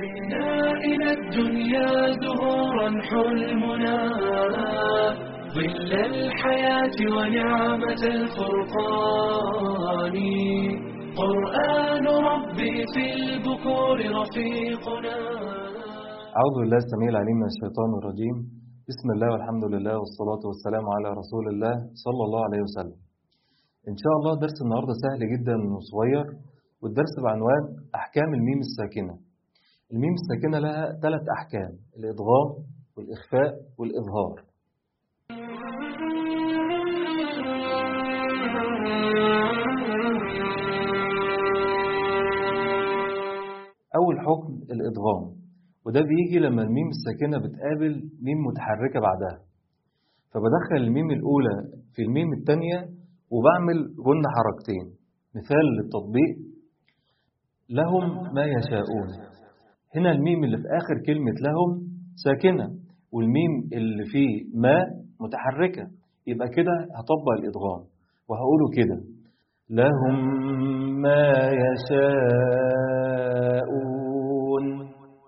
جئنا إلى الدنيا زهورا حلمنا ظل الحياة ونعمة الفرقان قرآن ربي في البكور رفيقنا أعوذ بالله السميع العليم من الشيطان الرجيم بسم الله والحمد لله والصلاة والسلام على رسول الله صلى الله عليه وسلم إن شاء الله درس النهاردة سهل جدا وصغير والدرس بعنوان أحكام الميم الساكنة الميم الساكنة لها ثلاث أحكام الإضغام والإخفاء والإظهار أول حكم الإضغام وده بيجي لما الميم الساكنة بتقابل ميم متحركة بعدها فبدخل الميم الأولى في الميم الثانية وبعمل غن حركتين مثال للتطبيق لهم ما يشاءون هنا الميم اللي في آخر كلمة لهم ساكنة والميم اللي فيه ما متحركة يبقى كده هطبق الإدغام وهقوله كده لهم ما يشاءون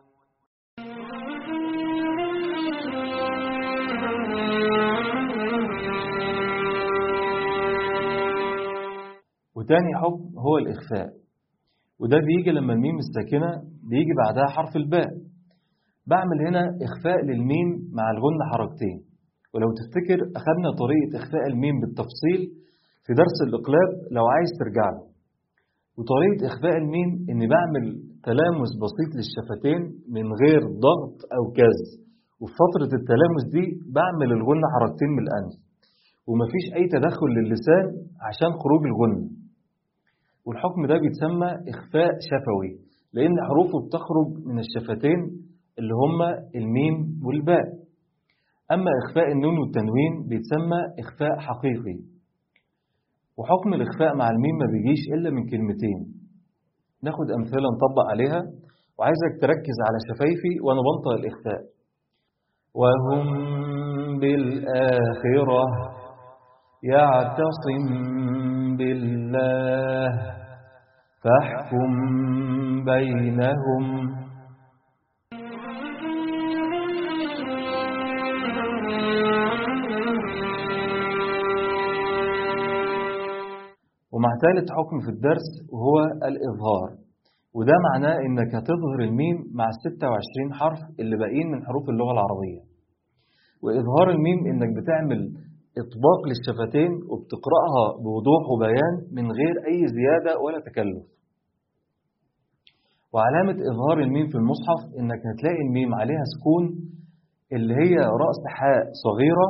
وتاني حكم هو الإخفاء وده بيجي لما الميم الساكنة بيجي بعدها حرف الباء بعمل هنا إخفاء للميم مع الغن حركتين ولو تفتكر أخذنا طريقة إخفاء الميم بالتفصيل في درس الإقلاب لو عايز ترجع له وطريقة إخفاء الميم إني بعمل تلامس بسيط للشفتين من غير ضغط أو كز وفي فترة التلامس دي بعمل الغن حركتين من الأنف ومفيش أي تدخل للسان عشان خروج الغن والحكم ده بيتسمى إخفاء شفوي لأن حروفه بتخرج من الشفتين اللي هما الميم والباء أما إخفاء النون والتنوين بيتسمى إخفاء حقيقي وحكم الإخفاء مع الميم ما بيجيش إلا من كلمتين ناخد أمثلة نطبق عليها وعايزك تركز على شفايفي وأنا بنطق الإخفاء وهم بالآخرة يعتصم بالله فاحكم بينهم ومع ثالث حكم في الدرس وهو الإظهار وده معناه إنك هتظهر الميم مع 26 حرف اللي باقيين من حروف اللغة العربية وإظهار الميم إنك بتعمل إطباق للشفتين وبتقرأها بوضوح وبيان من غير أي زيادة ولا تكلف وعلامة إظهار الميم في المصحف إنك هتلاقي الميم عليها سكون اللي هي رأس حاء صغيرة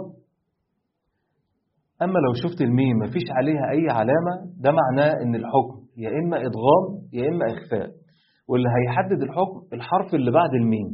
أما لو شفت الميم مفيش عليها أي علامة ده معناه إن الحكم يا إما إدغام يا إما إخفاء واللي هيحدد الحكم الحرف اللي بعد الميم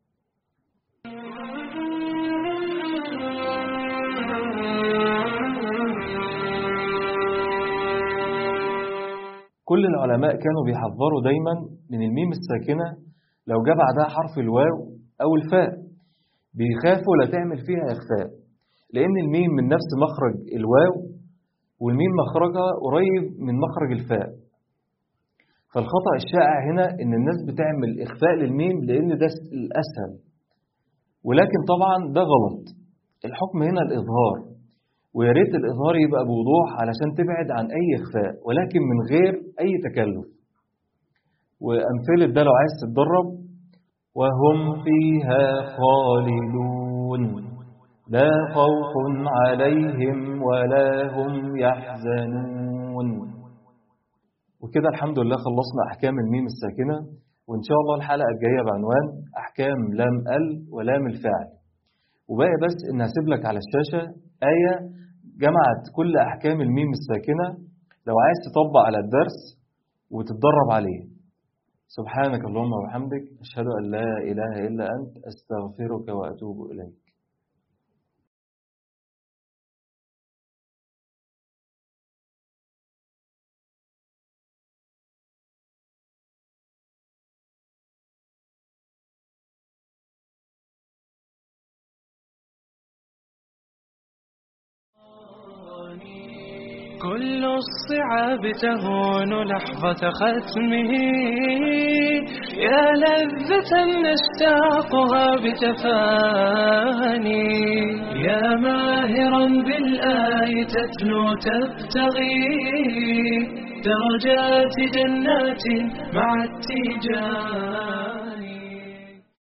كل العلماء كانوا بيحذروا دايما من الميم الساكنة لو جاء بعدها حرف الواو أو الفاء بيخافوا لا تعمل فيها إخفاء لأن الميم من نفس مخرج الواو والميم مخرجها قريب من مخرج الفاء فالخطأ الشائع هنا إن الناس بتعمل إخفاء للميم لأن ده الأسهل ولكن طبعا ده غلط الحكم هنا الإظهار ويا ريت الإظهار يبقى بوضوح علشان تبعد عن أي إخفاء ولكن من غير أي تكلف وأمثلة ده لو عايز تتدرب وهم فيها خالدون لا خوف عليهم ولا هم يحزنون وكده الحمد لله خلصنا أحكام الميم الساكنة وإن شاء الله الحلقة الجاية بعنوان أحكام لام ال ولام الفاعل وباقي بس إن هسيب لك على الشاشة آية جمعت كل أحكام الميم الساكنة لو عايز تطبق على الدرس وتتدرب عليه سبحانك اللهم وبحمدك أشهد أن لا إله إلا أنت أستغفرك وأتوب إليك كل الصعاب تهون لحظة ختمه يا لذة نشتاقها بتفاني يا ماهرا بالآي تتلو تبتغي درجات جنات مع التيجان